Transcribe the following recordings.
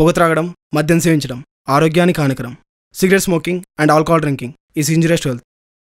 పొగ త్రాగడం మద్యం సేవించడం ఆరోగ్యానికి హానికరం cigarette smoking and alcohol drinking is injurious to health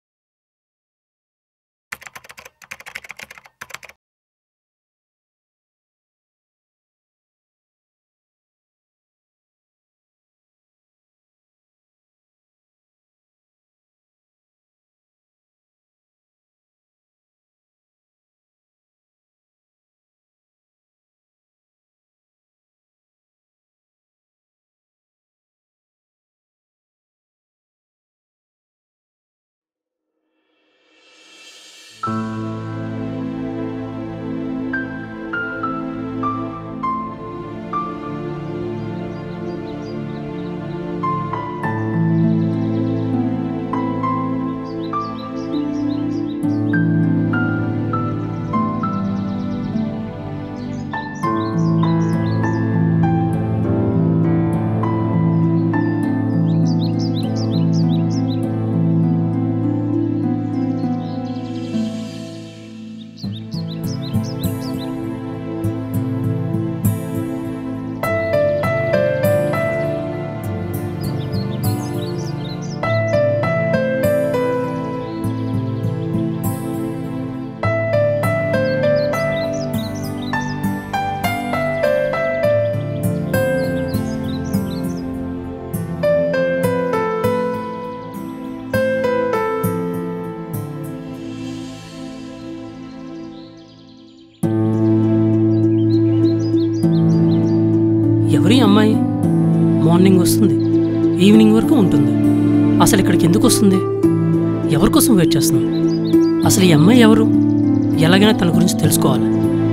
ఎవరి అమ్మాయి మార్నింగ్ వస్తుంది ఈవినింగ్ వరకు ఉంటుంది అసలు ఇక్కడికి ఎందుకు వస్తుంది ఎవరి కోసం వెయిట్ చేస్తున్నాం అసలు ఈ అమ్మాయి ఎవరు ఎలాగైనా తన గురించి తెలుసుకోవాలి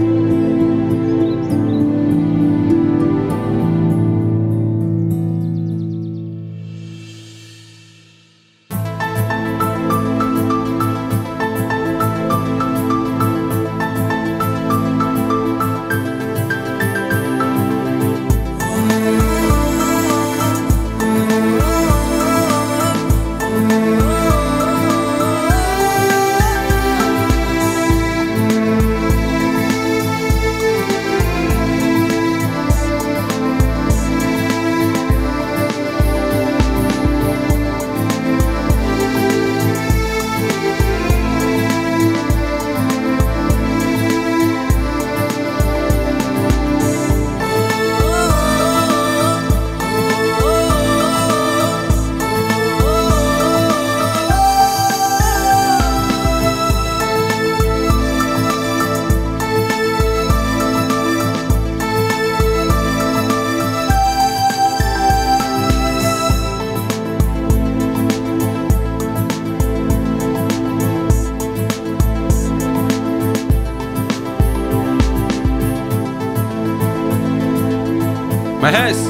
మహేష్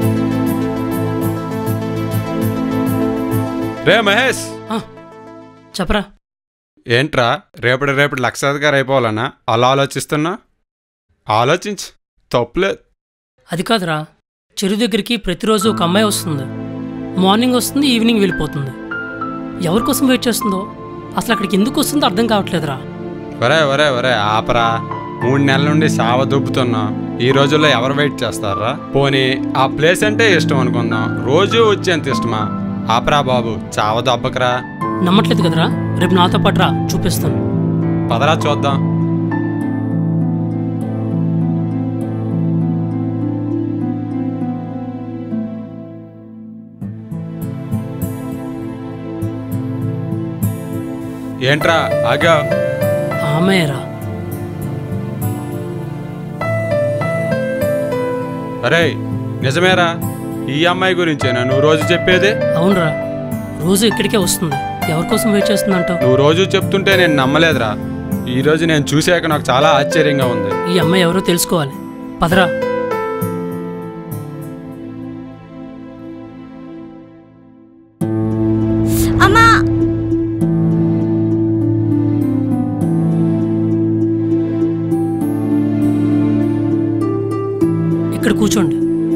రే మహేష్ ఆ, చెప్పరా ఏంట్రా రేపటి రేపటి లక్షాధికారి అయిపోవాలన్నా అలా ఆలోచిస్తున్నా ఆలోచించు తప్పులేదు అది కాదురా చెరువు దగ్గరికి ప్రతిరోజు ఒక అమ్మాయి వస్తుంది మార్నింగ్ వస్తుంది ఈవినింగ్ వెళ్ళిపోతుంది ఎవరి కోసం వెయిట్ చేస్తుందో అసలు అక్కడికి ఎందుకు వస్తుందో అర్థం కావట్లేదురా ఒరే ఒరే ఒరే ఆపరా మూడు నెలల నుండి సావ దుబ్బుతున్నా ఈ రోజుల్లో ఎవరు వెయిట్ చేస్తారా పోనీ ఆ ప్లేస్ అంటే ఇష్టం అనుకుందాం రోజు వచ్చేంత ఇష్టమా ఆపరా బాబు చావ దబ్బకరా నమ్మట్లేదు కదరా రేపు నాతో పాటు రా చూపిస్తాను పదరా చూద్దాం ఏంట్రా ఆగా ఆమెరా అరే నిజమేరా ఈ అమ్మాయి గురించేనా నువ్వు రోజు చెప్పేది అవునరా రోజు ఇక్కడికే వస్తుంది ఎవరి కోసం వెయిట్ చేస్తుందంటావు నువ్వు రోజు చెప్తుంటే నేను నమ్మలేదురా ఈ రోజు నేను చూశాక నాకు చాలా ఆశ్చర్యంగా ఉంది ఈ అమ్మాయి ఎవరో తెలుసుకోవాలి పదరా అమ్మా ఇక్కడ కూర్చోండి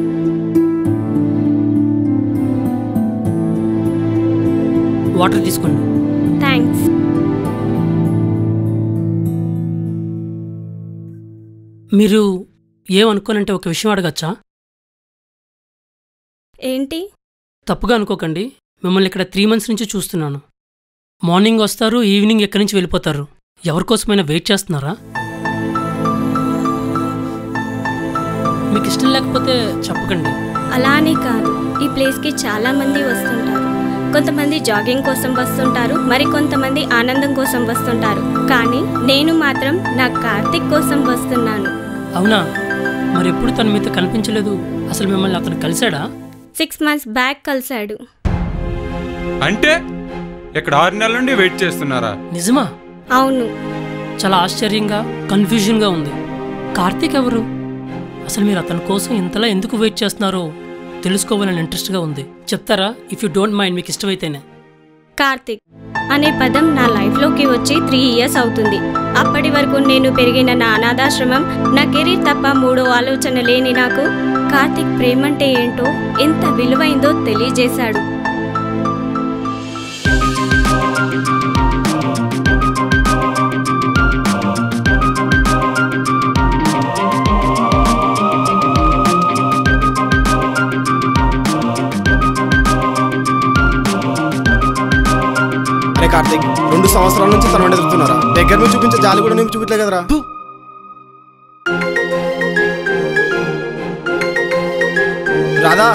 వాటర్ తీసుకోండి థ్యాంక్స్ మీరు ఏమనుకోనంటే ఒక విషయం అడగచ్చా ఏంటి తప్పుగా అనుకోకండి మిమ్మల్ని ఇక్కడ త్రీ మంత్స్ నుంచి చూస్తున్నాను మార్నింగ్ వస్తారు ఈవినింగ్ ఎక్కడి నుంచి వెళ్ళిపోతారు ఎవరి కోసమైనా వెయిట్ చేస్తున్నారా మీకు ఇష్టం లేకపోతే చెప్పకండి అలా అని కాదు ఈ ప్లేస్కి చాలా మంది వస్తుంటారు కొంతమంది జాగింగ్ కోసం వస్తుంటారు మరి కొంతమంది ఆనందం కోసం వస్తుంటారు కానీ నేను మాత్రం నా కార్తిక్ కోసం వస్తున్నాను అవునా మరి ఎప్పుడు తను మీతో కనిపించలేదు అసలు మిమ్మల్ని అతను కలిశాడా సిక్స్ మంత్స్ బ్యాక్ కలిశాడు అంటే ఇక్కడ ఆరు నెలల నుండి వెయిట్ చేస్తున్నారా నిజమా అవును చాలా ఆశ్చర్యంగా కన్ఫ్యూజన్గా ఉంది కార్తీక్ ఎవరు అసలు మీరు అతని కోసం ఇంతలా ఎందుకు వెయిట్ చేస్తున్నారో తెలుసుకోవాలని ఇంట్రెస్ట్గా ఉంది చెప్తారా ఇఫ్ యూ డోంట్ మైండ్ మీకు ఇష్టమైతేనే కార్తిక్ అనే పదం నా లైఫ్లోకి వచ్చి త్రీ ఇయర్స్ అవుతుంది అప్పటి వరకు నేను పెరిగిన నా అనాథాశ్రమం నా కెరీర్ తప్ప మూడో ఆలోచన లేని నాకు కార్తిక్ ప్రేమంటే ఏంటో ఎంత విలువైందో తెలియజేశాడు అరే కార్తీక్ రెండు సంవత్సరాల నుంచి తన వెంట తిరుగుతున్నారా దగ్గర నుంచి చూపించే జాలి కూడా నీకు చూపించలే కదరా ఫు. రాధా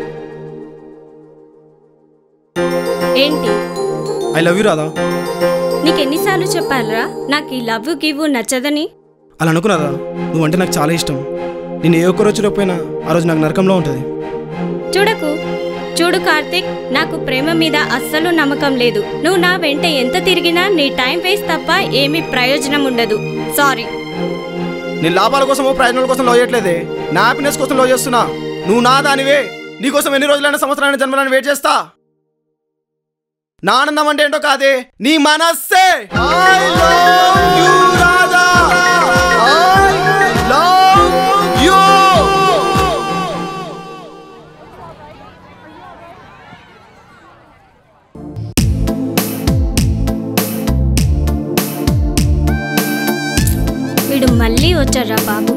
ఏంటి ఐ లవ్ యూ రాధా నీకు ఎన్నిసార్లు చెప్పాలరా నాకు ఈ లవ్ గివ్ నచ్చదని అలా అనుకున్నారా నువ్వంటే నాకు చాలా ఇష్టం నేను ఏ ఒక్క రోజు చూడకపోయినా ఆ రోజు నాకు నరకంలో ఉంటుంది చూడకు చూడు కార్తిక్ నాకు ప్రేమ మీద అస్సలు నమ్మకం లేదు నువ్వు నా వెంట ఎంత తిరిగినా నీ టైం వేస్ట్ తప్ప ఏమీ ప్రయోజనం ఉండదు సారీ నేను లాభాల కోసం ప్రయోజనాల కోసం లో చేయట్లేదే నా హ్యాపీనెస్ కోసం లో చేస్తున్నా నువ్వు నా దానివే నీకోసం ఎన్ని రోజులైనా సంవత్సరాలైన జన్మలని వెయిట్ చేస్తా నా ఆనందం అంటే ఏంటో కాదే నీ మనస్సే I love you, Radha. I love you. వీడు మళ్ళీ వచ్చారా బాబు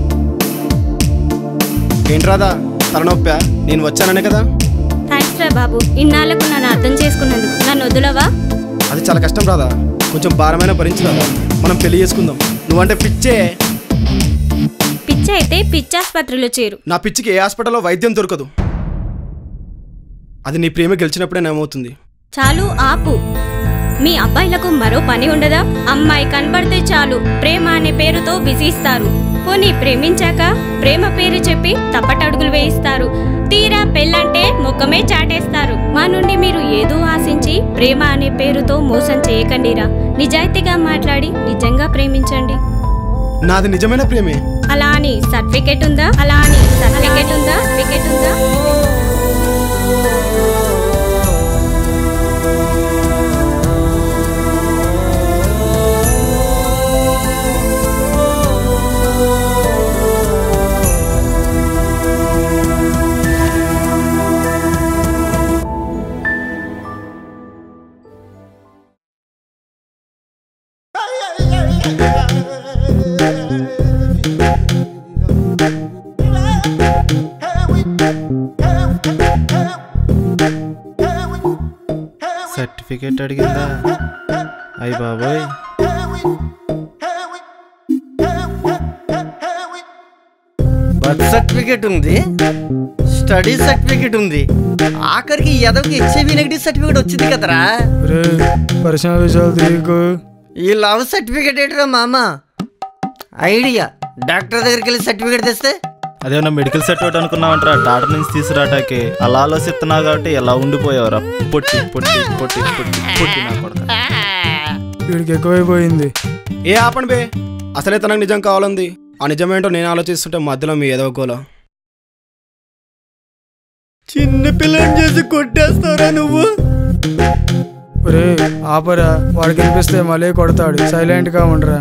ఏంటి రాదా తలనొప్పా నేను వచ్చాననే కదా థ్యాంక్స్ రా బాబు ఇన్నాళ్ళకు నన్ను అర్థం చేసుకున్నందుకు నన్ను వదులవా అది చాలా కష్టం రాదా కొంచెం భారమైన భరించు రాదా మనం పెళ్లి చేసుకుందాం నువ్వంటే పిచ్చే పిచ్చి అయితే పిచ్చాసుపత్రిలో చేరు నా పిచ్చికి ఏ హాస్పిటల్లో వైద్యం దొరకదు అది నీ ప్రేమ గెలిచినప్పుడే ఏమవుతుంది చాలు ఆపు మీ అబ్బాయిలకు మరో పని ఉండదా అమ్మాయి కనబడితే చాలు ప్రేమ అనే పేరుతో విసిస్తారు పోనీ ప్రేమించాక ప్రేమ పేరు చెప్పి తప్పటడుగులు వేయిస్తారు తీరా పెళ్ళంటే ముఖమే చాటేస్తారు మా నుండి మీరు ఏదో ఆశించి ప్రేమ అనే పేరుతో మోసం చేయకండిరా నిజాయితీగా మాట్లాడి నిజంగా ప్రేమించండి నాది నిజమైన ప్రేమే అలా అని సర్టిఫికెట్ ఉందా అలా అని సర్టిఫికెట్ ఉందా సర్టిఫికెట్ ఉందా సర్టిఫికేట్ అడిగిందా అయ్యి బాబోయ్ బర్త్ సర్టిఫికేట్ ఉంది స్టడీ సర్టిఫికేట్ ఉంది ఆఖరికి ఎదవకి హెచ్ఐవి నెగిటివ్ సర్టిఫికేట్ వచ్చింది కదరా రే పర్సనల్ విషయాలు తీయకు ఈ లవ్ సర్టిఫికేట్ ఏంటరా మామ ఐడియా డాక్టర్ దగ్గరికి వెళ్ళి సర్టిఫికేట్ తెస్తే అదేమన్నా మెడికల్ సర్టిఫికేట్ అనుకున్నావంటరా డాక్టర్ నుంచి తీసుకురాటాకి అలా ఆలోచిస్తున్నావు కాబట్టి ఎలా ఉండిపోయావురా పొట్టి పొట్టి పొట్టి పొట్టి పొట్టి నా కొడుకు వీడికి ఎక్కువైపోయింది ఏ ఆపండి బే అసలే తనకు నిజం కావాలంది ఆ నిజమేంటో నేను ఆలోచిస్తుంటే మధ్యలో మీ ఏదో గోల చిన్న పిల్లని చేసి కొట్టేస్తారా నువ్వు రే ఆపరా వాడికి వినిపిస్తే మళ్ళీ కొడతాడు సైలెంట్ గా ఉండరా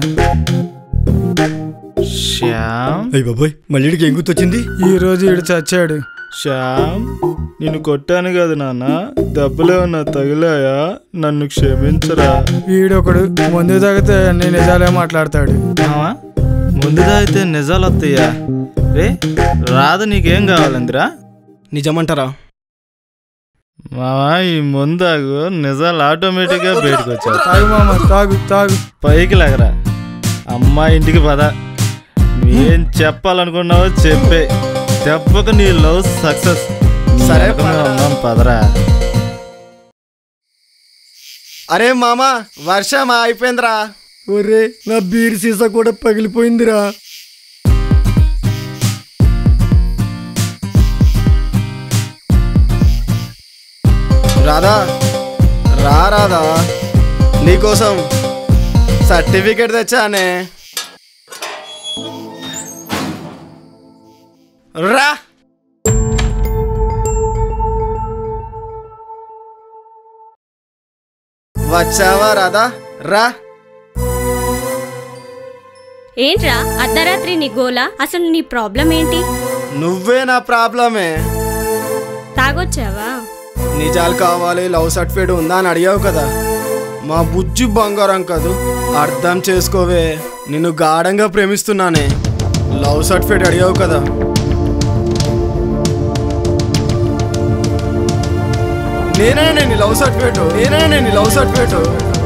శ్యామ్ అయ్యి బాబాయ్ మళ్ళీ ఏం గుర్తొచ్చింది ఈ రోజు ఈడు చచ్చాడు శ్యామ్ నిన్ను కొట్టాను కదా నాన్న దెబ్బలేమన్నా తగిలాయా నన్ను క్షమించరా వీడొకడు ముందు తాగితే అన్ని నిజాలే మాట్లాడతాడు మావా ముందు తాగితే నిజాలు వస్తాయా రే రాధ నీకేం కావాలందిరా నిజమంటారా మావా ఈ ముందాగు నిజాలు ఆటోమేటిక్గా బయటకు వచ్చావు తాగు మామ తాగు తాగు పైకి లేకరా అమ్మా ఇంటికి పద నువ్వేం చెప్పాలనుకున్నావో చెప్పే దెబ్బకు నీ లవ్ సక్సెస్ సరే, సరే పదరా. ఉన్నాం పదరా అరే మామ వర్షం అయిపోయిందిరా ఒరే నా బీర్ సీసా కూడా పగిలిపోయిందిరా రాధా రా రాధా నీకోసం సర్టిఫికేట్ తెచ్చానే రా వచ్చావా రాధా రా ఏంట్రా అర్ధరాత్రి నీ గోల అసలు నీ ప్రాబ్లం ఏంటి నువ్వే నా ప్రాబ్లమే తాగొచ్చావా నిజాలు కావాలి లవ్ సర్టిఫికేట్ ఉందా అని అడిగావు కదా మా బుజ్జి బంగారం కదూ అర్థం చేసుకోవే నిన్ను గాఢంగా ప్రేమిస్తున్నానే లవ్ సర్టిఫికేట్ అడిగావు కదా నేనే నేను లవ్ సర్టిఫికేట్ నేనే నేను లవ్ సర్టిఫికేట్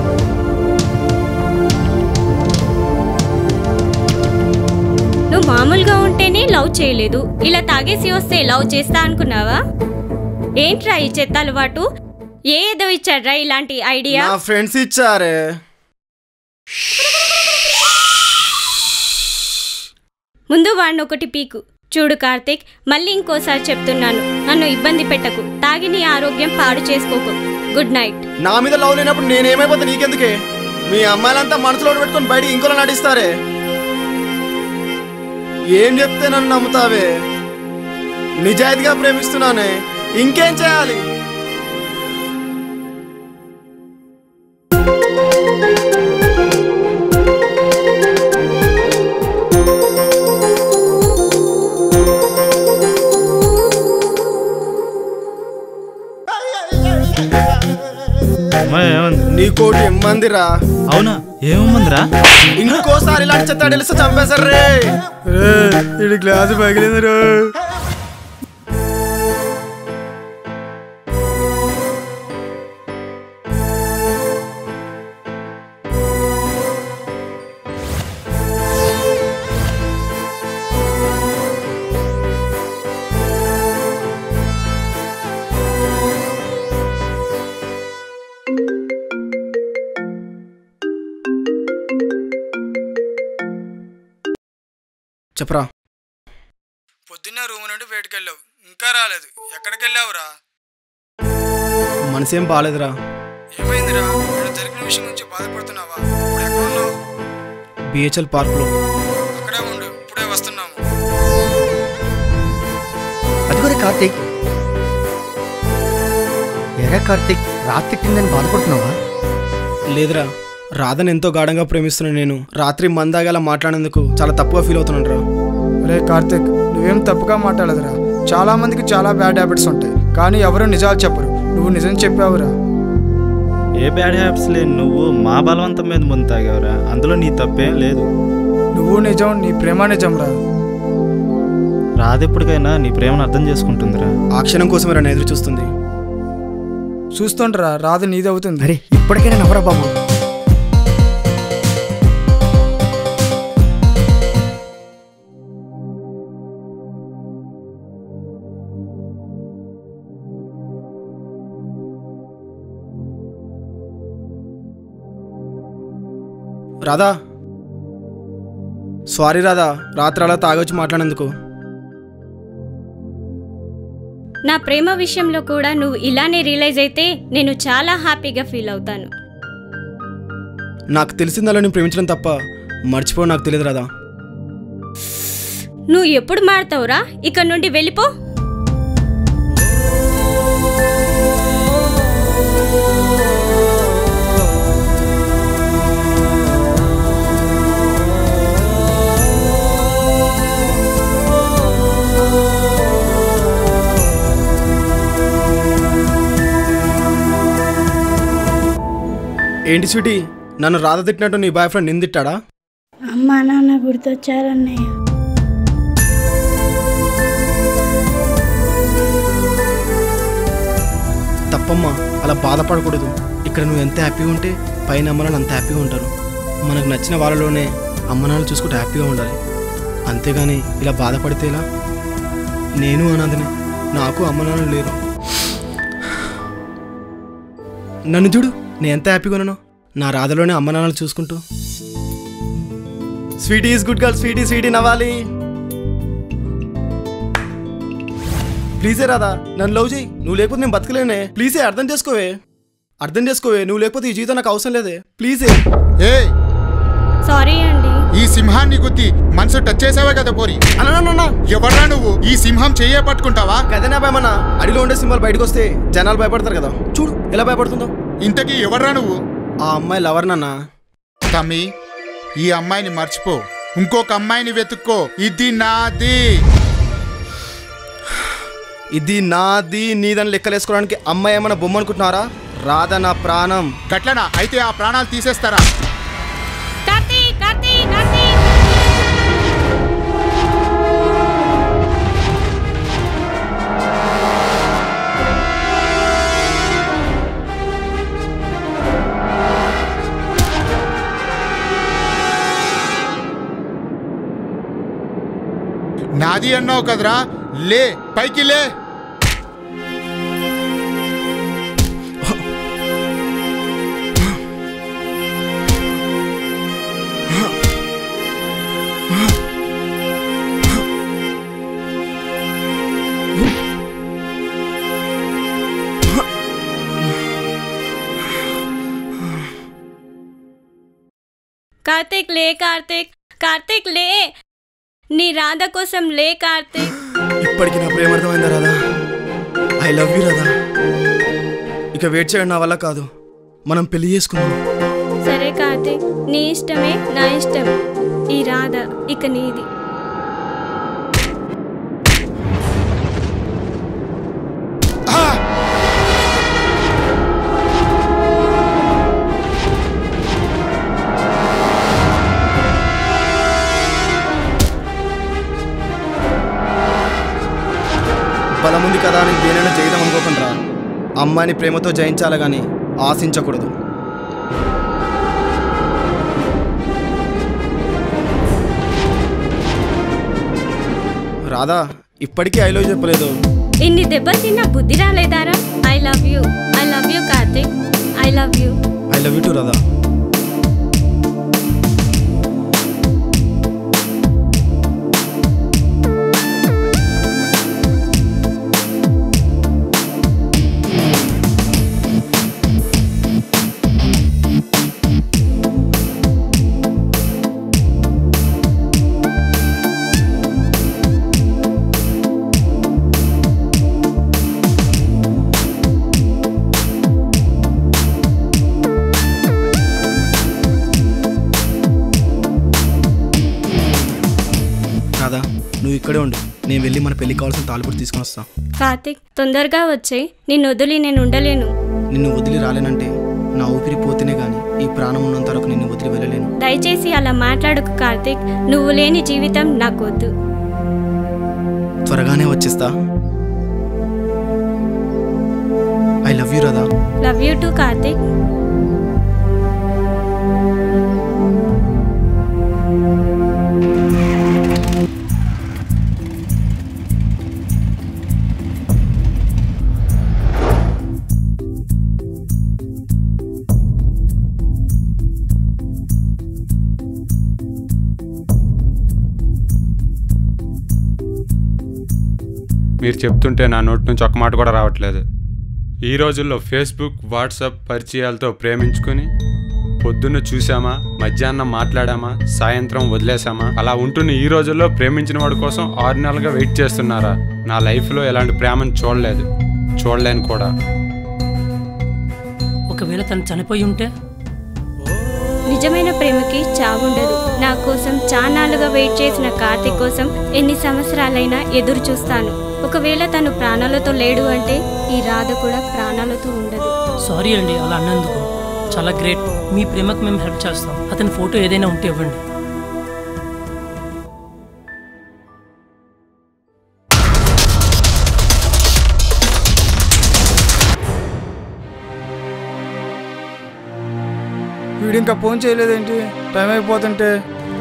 నువ్వు మామూలుగా ఉంటేనే లవ్ చేయలేదు ఇలా తాగేసి వస్తే లవ్ చేస్తా అనుకున్నావా ఏంట్రా ఈ చెత్త అలవాటు ఏ ఏదో ఇచ్చాడ్రా ఇలాంటి ఐడియా నా ఫ్రెండ్స్ ఇచ్చారే ముందు వాడిని ఒకటి పీకు చూడు కార్తీక్ మళ్ళీ ఇంకోసారి చెప్తున్నాను నన్ను ఇబ్బంది పెట్టకు తాగి నీ ఆరోగ్యం పాడు చేసుకోకు గుడ్ నైట్ నా మీద లవ్ లేనప్పుడు నేనేమైపోతా నీకెందుకే మీ అమ్మాయిలంతా మనసులో పెట్టుకొని బయటికి ఇంకోలా నటిస్తారే ఏం చెప్తే నన్ను నమ్ముతావే నిజాయితీగా ప్రేమిస్తున్నానే ఇంకేం చేయాలి అమ్మా ఏమంది నీకోటి ఇమ్మందిరా అవునా ఏముందిరా ఇంకోసారి ఇలాంటి చెత్త తెలిస్తే చంపేశారు రే రే ఇది గ్లాసు పగిలింది రో చెప్పరా పొద్దున్నే రూమ్ నుండి బయటకు వెళ్ళావు ఇంకా రాలేదు ఎక్కడికి వెళ్ళావురా మనసేం బాగాలేదురా ఏమైందిరా నేను జరిగిన విషయం గురించి బాధపడుతున్నావా ఇప్పుడు ఎక్కడ ఉన్నావు బిహెచ్ఎల్ పార్క్లో అక్కడే ఉండు ఇప్పుడే వస్తున్నాము అది కూడా కార్తీక్ ఎరా కార్తీక్ రాత్రి తిట్టిందని బాధపడుతున్నావా లేదురా రాధని ఎంతో గాఢంగా ప్రేమిస్తున్నా నేను రాత్రి మందాగల మాట్లాడేందుకు చాలా తప్పుగా ఫీల్ అవుతున్నాను రా అరే కార్తిక్ నువ్వేం తప్పుగా మాట్లాడదురా చాలా మందికి చాలా బ్యాడ్ హ్యాబిట్స్ ఉంటాయి కానీ ఎవరు నిజాలు చెప్పరు నువ్వు నిజం చెప్పావురా ఏ బ్యాడ్ హ్యాప్స్ లేని నువ్వు మా బలవంతం మీద ముందు తాగావురా అందులో నీ తప్పేం లేదు నువ్వు నిజం నీ ప్రేమ నిజం రా రాదెప్పటికైనా నీ ప్రేమను అర్థం చేసుకుంటుందిరా ఆ క్షణం కోసమే రా నేను ఎదురు చూస్తుంది చూస్తుంటరా రాదు నీది అవుతుంది అరే ఇప్పటికైనా నవ్వరా బాబు రాధా సారీ రాధా రాత్రి అలా తాగొచ్చి మాట్లాడేందుకు నా ప్రేమ విషయంలో కూడా నువ్వు ఇలానే రియలైజ్ అయితే నేను చాలా హ్యాపీగా ఫీల్ అవుతాను నాకు తెలిసిందలో నేను ప్రేమించడం తప్ప మర్చిపో నాకు తెలియదు రాధా నువ్వు ఎప్పుడు మారుతావురా ఇక్కడ నుండి వెళ్ళిపో ఏంటి స్వీటీ నన్ను రాధ తిట్టినట్టు నీ బాయ్ ఫ్రెండ్ నిన్ను తిట్టాడా అమ్మా నాన్న గుర్తొచ్చారన్నయ్య తప్పమ్మా అలా బాధపడకూడదు ఇక్కడ నువ్వు ఎంత హ్యాపీగా ఉంటే పైన అమ్మ నాన్న అంత హ్యాపీగా ఉంటారు మనకు నచ్చిన వాళ్ళలోనే అమ్మ నాన్న చూసుకుంటే హ్యాపీగా ఉండాలి అంతేగాని ఇలా బాధపడితే ఇలా నేను అనాథనే నాకు అమ్మ నాన్న లేరు నన్ను చూడు నేను ఎంత హ్యాపీగా ఉన్నాను నా రాధలోనే అమ్మ నాన్నలు చూసుకుంటూ sweety is good girl sweety sweety నవ్వాలి ప్లీజే రాదా నన్ను లవ్ చేయి నువ్వు లేకపోతే నేను బతకలేనే ప్లీజే అర్థం చేసుకోవే అర్థం చేసుకోవే నువ్వు లేకపోతే ఈ జీవితం నాకు అవసరం లేదే ప్లీజే ఏ సారీ అండి ఈ సింహాన్ని గుద్ది మనసు టచ్ చేసావే కదా పోరి అన్న ఎవడ్రా నువ్వు ఈ సింహం చెయ్యే పట్టుకుంటావా కదనా భయమన్నా అడిలో ఉండే సింబల్ బయటకు వస్తే జనాలు భయపడతారు కదా చూడు ఎలా భయపడుతుందో ఇంతకీ ఎవడ్రా నువ్వు ఆ అమ్మాయి లవర్ నాన్న తమ్మి ఈ అమ్మాయిని మర్చిపో ఇంకొక అమ్మాయిని వెతుక్కో ఇది నాది ఇది నాది నీదని లెక్కలేసుకోవడానికి అమ్మాయి ఏమైనా బొమ్మ అనుకుంటున్నారా రాధా నా ప్రాణం గట్లనా అయితే ఆ ప్రాణాలు తీసేస్తారా కార్తీక్ కార్తీక్ కార్తీక్ నాది అన్నావు కదరా లే పైకి లే కార్తీక్ లే కార్తీక్ కార్తీక్ లే నీ రాధ కోసం లే కార్తీక్ ఇప్పటికి నా ప్రేమ అర్థమైందా Radha I love you Radha ఇక వెయిట్ చేయడం నా వల్ల కాదు మనం పెళ్లి చేసుకుందాం సరే కార్తీక్ నీ ఇష్టమే నా ఇష్టం ఈ రాధ ఇక నీది బలం ఉంది కదా అని దేనైనా చేయదాం అనుకోకుండా అమ్మాయిని ప్రేమతో జయించాలి కానీ ఆశించకూడదు రాధా ఇప్పటికీ ఐలో చెప్పలేదు ఇన్ని దెబ్బలు తిన్నా బుద్ధి రాలేదారా I love you I love you Karthik I love you I love you too Radha Radha నువ్వు ఇక్కడే ఉండు నేను వెళ్ళి మన పెళ్లి కావాల్సిన తాలిపుడు తీసుకొని వస్తా కార్తీక్ తొందరగా వచ్చాయి నిన్ను వదిలి నేను ఉండలేను నిన్ను వదిలి రాలేనంటే నా ఊపిరి పోతేనే గాని ఈ ప్రాణం ఉన్నంత వరకు నిన్ను వదిలి వెళ్ళలేను దయచేసి అలా మాట్లాడకు కార్తీక్ నువ్వు లేని జీవితం నాకొద్దు త్వరగానే వచ్చేస్తా I love you Radha love you too Karthik మీరు చెప్తుంటే నా నోటి నుంచి ఒక్క మాట కూడా రావట్లేదు ఈ రోజుల్లో ఫేస్బుక్ వాట్సాప్ పరిచయాలతో ప్రేమించుకుని పొద్దున్న చూసామా మధ్యాహ్నం మాట్లాడామా సాయంత్రం వదిలేసామా అలా ఉంటున్న ఈ రోజుల్లో ప్రేమించిన వాడి కోసం ఆరు నెలలుగా వెయిట్ చేస్తున్నారా నా లైఫ్లో ఎలాంటి ప్రేమను చూడలేదు చూడలేను కూడా ఒకవేళ తను చనిపోయి ఉంటే నిజమైన ప్రేమకి చావుండదు నా కోసం చానాలుగా వెయిట్ చేసిన కార్తీక్ కోసం ఎన్ని సంవత్సరాలైనా ఎదురు చూస్తాను ఒకవేళ తను ప్రాణాలతో లేడు అంటే ఈ రాధ కూడా ప్రాణాలతో ఉండదు సారీ అండి అలా అన్నందుకు చాలా గ్రేట్ మీ ప్రేమకు మేము హెల్ప్ చేస్తాం అతని ఫోటో ఏదైనా ఉంటే ఇవ్వండి వీడు ఇంకా ఫోన్ చేయలేదేంటి టైం అయిపోతుంటే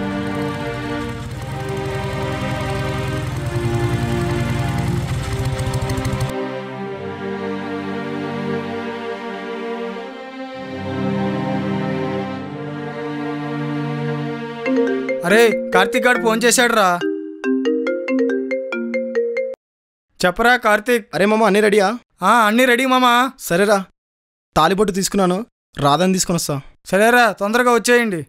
అరే కార్తీక్ గారు ఫోన్ చేశాడు రా చెప్పరా కార్తీక్ అరే మామ అన్నీ రెడీయా ఆ, అన్నీ రెడీ మామా సరేరా తాలిబొట్టు తీసుకున్నాను రాదని తీసుకొని వస్తా సరేరా తొందరగా వచ్చేయండి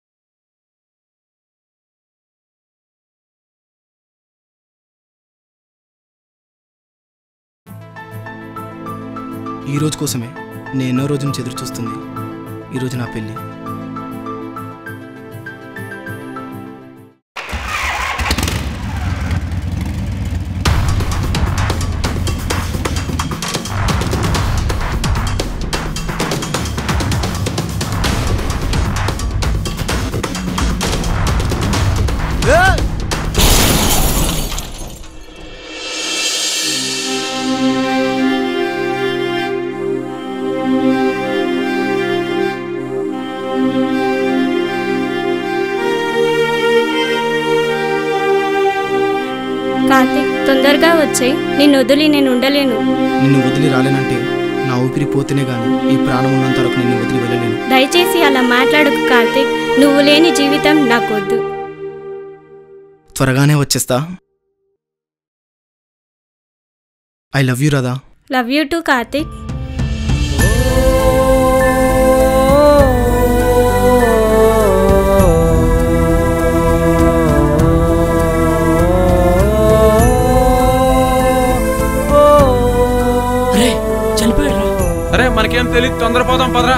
ఈ రోజు కోసమే నేను ఎన్నో రోజు నుంచి ఎదురు చూస్తుంది ఈరోజు నా పెళ్ళి కార్తీక్ తొందరగా వచ్చేయ్ నిన్ను వదిలి నేను ఉండలేను నిన్ను వదిలి రాలేనంటే నా ఊపిరి పోతేనే గాని ఈ ప్రాణం ఉన్నంత వరకు నిన్ను వదిలి వెళ్ళలేను దయచేసి అలా మాట్లాడకు కార్తీక్ నువ్వు లేని జీవితం నాకొద్దు త్వరగానే వచ్చేస్తా I love you Radha love you too Karthik అరే చనిపోయాడు రా అరే మనకేం తెలియదు తొందరపోదాం పదరా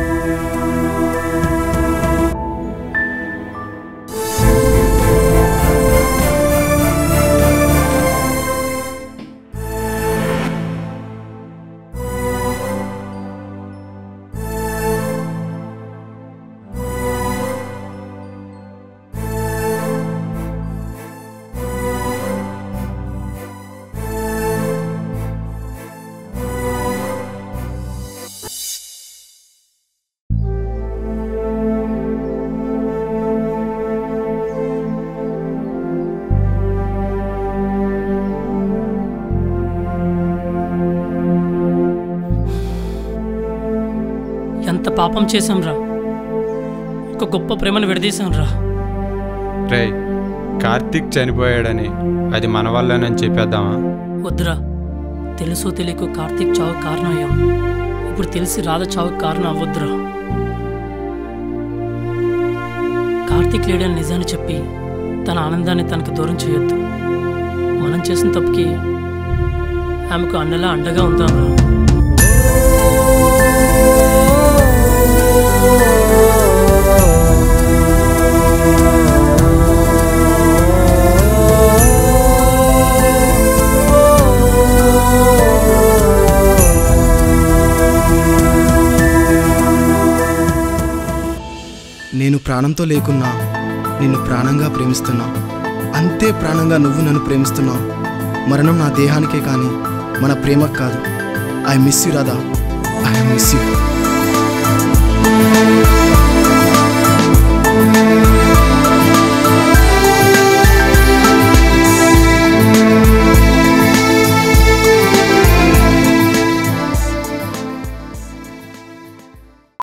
ఎంత పాపం చేశాం రా ఒక గొప్ప ప్రేమను విడదీశాం రా రే కార్తీక్ చనిపోయాడని అది మన వల్లేనని చెప్పేద్దామా వద్దురా తెలుసో తెలియకో కార్తీక్ చావు కారణం అయ్యాం ఇప్పుడు తెలిసి రాధ చావు కారణం అవ్వద్దురా కార్తీక్ లేడని నిజాన్ని చెప్పి తన ఆనందాన్ని తనకు దూరం చేయొద్దు మనం చేసిన తప్పుకి ఆమెకు అండలా అండగా ఉందాం రా నేను ప్రాణంతో లేకున్నా నిన్ను ప్రాణంగా ప్రేమిస్తున్నా అంతే ప్రాణంగా నువ్వు నన్ను ప్రేమిస్తున్నావు మరణం నా దేహానికే కానీ మన ప్రేమకు కాదు I miss you Radha I miss you